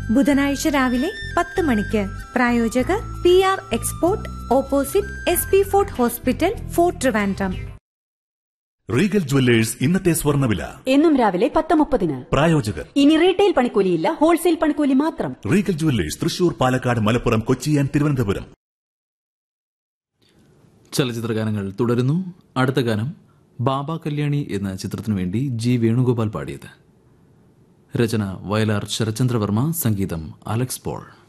ബുധനാഴ്ച രാവിലെ പത്ത് മണിക്ക് പ്രായോജകർ P R export opposite S P Fort Hospital Fort Trivandrum Regal Jewellers ഇന്നത്തെ സ്വർണ്ണവില എന്നും രാവിലെ പത്ത് മുപ്പതിന് പ്രായോജകർ ഇനി റീറ്റെയിൽ പണിക്കൂലിയില്ല ഹോൾസെയിൽ പണിക്കൂലി മാത്രം Regal Jewellers Thrissur Palakkad Malappuram Kochi and Thiruvananthapuram ചലച്ചിത്ര ഗാനങ്ങൾ തുടരുന്നു അടുത്ത ഗാനം ബാബ കല്യാണി എന്ന ചിത്രത്തിനു വേണ്ടി ജി വേണുഗോപാൽ പാടിയത് രചന വയലാർ ശരചന്ദ്രവർമ്മ സംഗീതം അലക്സ് പോൾ